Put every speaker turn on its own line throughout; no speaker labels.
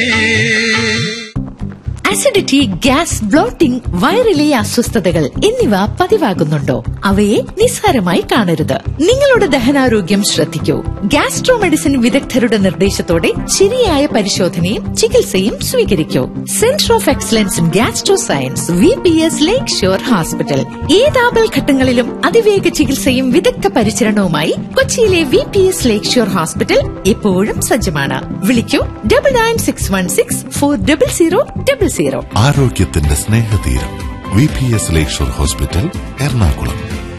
Acidity gas blotting വയറിലെ അസ്വസ്ഥതകൾ എന്നിവ പതിവാകുന്നുണ്ടോ അവയെ നിസ്സാരമായി കാണരുത് നിങ്ങളുടെ ദഹനാരോഗ്യം ശ്രദ്ധിക്കൂ ഗ്യാസ്ട്രോ മെഡിസിൻ വിദഗ്ധരുടെ നിർദ്ദേശത്തോടെ ശരിയായ പരിശോധനയും ചികിത്സയും സ്വീകരിക്കൂ centre of excellence in gastro science V P S Lakeshore hospital ഏതാപൽ ഘട്ടങ്ങളിലും അതിവേഗ ചികിത്സയും വിദഗ്ധ പരിചരണവുമായി കൊച്ചിയിലെ V P S Lakeshore hospital എപ്പോഴും സജ്ജമാണ് വിളിക്കൂ double nine six one six four double zero double zero
ആരോഗ്യത്തിന്റെ സ്നേഹതീരം V P S Lakeshore hospital Ernakulam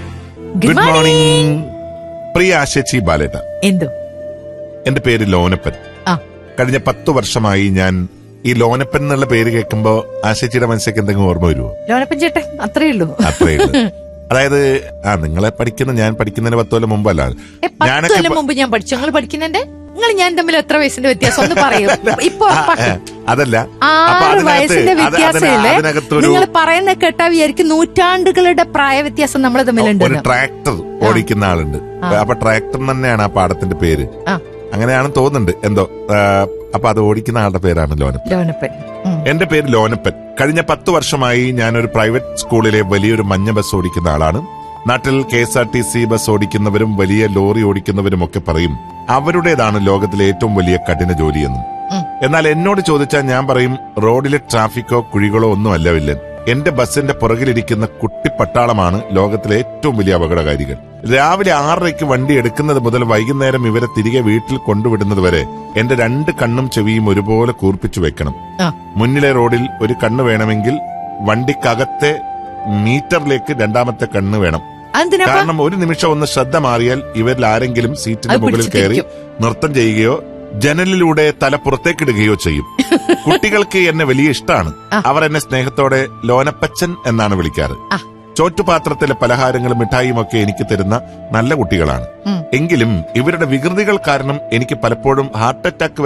good morning
പ്രിയ ആശേച്ചി ബാലേട്ട
എന്തോ
എന്റെ പേര് ലോനപ്പൻ
ആ
കഴിഞ്ഞ പത്തു വർഷമായി ഞാൻ ഈ ലോനപ്പൻ എന്നുള്ള പേര് കേൾക്കുമ്പോ ആശേച്ചിയുടെ മനസ്സിലേക്ക് എന്തെങ്കിലും ഓർമ്മ വരുമോ
ലോനപ്പൻ ചേട്ടൻ അത്രേ ഉള്ളൂ
അത്രേ ഉള്ളൂ. അതായത് ആ നിങ്ങളെ പഠിക്കുന്ന ഞാൻ പഠിക്കുന്നതിന് പത്ത് കൊല്ലം മുമ്പല്ല
ഏ, പത്ത് കൊല്ലം മുമ്പ് ഞാൻ പഠിച്ചു നിങ്ങൾ പഠിക്കുന്നുണ്ട് നിങ്ങൾ ഞാൻ തമ്മിൽ എത്ര വയസ്സിന്റെ വ്യത്യാസം ഒന്ന് പറയൂ ഇപ്പൊ
ആ,
ഉറപ്പാക്കും
അതല്ല അപ്പൊ
ആറ്
അതിനകത്ത്
വയസ്സിന്റെ
അത്
വ്യത്യാസമില്ലേ
അതിനകത്തൊരു
നിങ്ങൾ പറയുന്ന കേട്ടാ വിചാരിക്കും നൂറ്റാണ്ടുകളുടെ പ്രായ വ്യത്യാസം നമ്മൾ
ഒരു
തമ്മിലുണ്ട്
ട്രാക്ടർ ഓടിക്കുന്ന ആളുണ്ട് അപ്പൊ ട്രാക്ടർ തന്നെയാണ് ആ പാടത്തിന്റെ പേര്
ആ
അങ്ങനെയാണെന്ന് തോന്നുന്നുണ്ട് എന്തോ ആ, അപ്പൊ അത് ഓടിക്കുന്ന ആളുടെ പേരാണ് ലോനപ്പൻ
ലോനപ്പൻ ഉം.
എന്റെ പേര് ലോനപ്പൻ കഴിഞ്ഞ പത്ത് വർഷമായി ഞാനൊരു പ്രൈവറ്റ് സ്കൂളിലെ വലിയൊരു മഞ്ഞ ബസ് ഓടിക്കുന്ന ആളാണ് നാട്ടിൽ K S R T C bus ഓടിക്കുന്നവരും വലിയ ലോറി ഓടിക്കുന്നവരും ഒക്കെ പറയും അവരുടേതാണ് ലോകത്തിലെ ഏറ്റവും വലിയ കഠിന ജോലിയെന്നും
ഉം.
എന്നാൽ എന്നോട് ചോദിച്ചാൽ ഞാൻ പറയും റോഡിലെ ട്രാഫിക്കോ കുഴികളോ ഒന്നും അല്ല വില്ലൻ എന്റെ ബസിന്റെ പുറകിലിരിക്കുന്ന കുട്ടിപ്പട്ടാളമാണ് ലോകത്തിലെ ഏറ്റവും വലിയ അപകടകാരികൾ രാവിലെ ആറരയ്ക്ക് വണ്ടി എടുക്കുന്നത് മുതൽ വൈകുന്നേരം ഇവരെ തിരികെ വീട്ടിൽ കൊണ്ടുവിടുന്നത് വരെ എന്റെ രണ്ട് കണ്ണും ചെവിയും ഒരുപോലെ കൂർപ്പിച്ചു വെക്കണം
ആ
മുന്നിലെ റോഡിൽ ഒരു കണ്ണ് വേണമെങ്കിൽ വണ്ടിക്കകത്തെ മീറ്ററിലേക്ക് രണ്ടാമത്തെ കണ്ണ് വേണം
അതെന്തിനാ
കാരണം ഒരു നിമിഷം ഒന്ന് ശ്രദ്ധ മാറിയാൽ ഇവരിൽ ആരെങ്കിലും സീറ്റിന്റെ
അത്
മുകളിൽ
പിടിച്ച്
കയറി
തിരിക്കും.
നൃത്തം ചെയ്യുകയോ ജനലിലൂടെ തല പുറത്തേക്കിടുകയോ ചെയ്യും കുട്ടികൾക്ക് എന്നെ വലിയ ഇഷ്ടമാണ്
ആ.
അവർ എന്നെ സ്നേഹത്തോടെ ലോനപ്പച്ചൻ എന്നാണ് വിളിക്കാറ്
ആ.
ചോറ്റുപാത്രത്തിലെ പലഹാരങ്ങളും മിഠായിയും ഒക്കെ എനിക്ക് തരുന്ന നല്ല കുട്ടികളാണ്
ഉം.
എങ്കിലും ഇവരുടെ വികൃതികൾ കാരണം എനിക്ക് പലപ്പോഴും ഹാർട്ട് അറ്റാക്ക്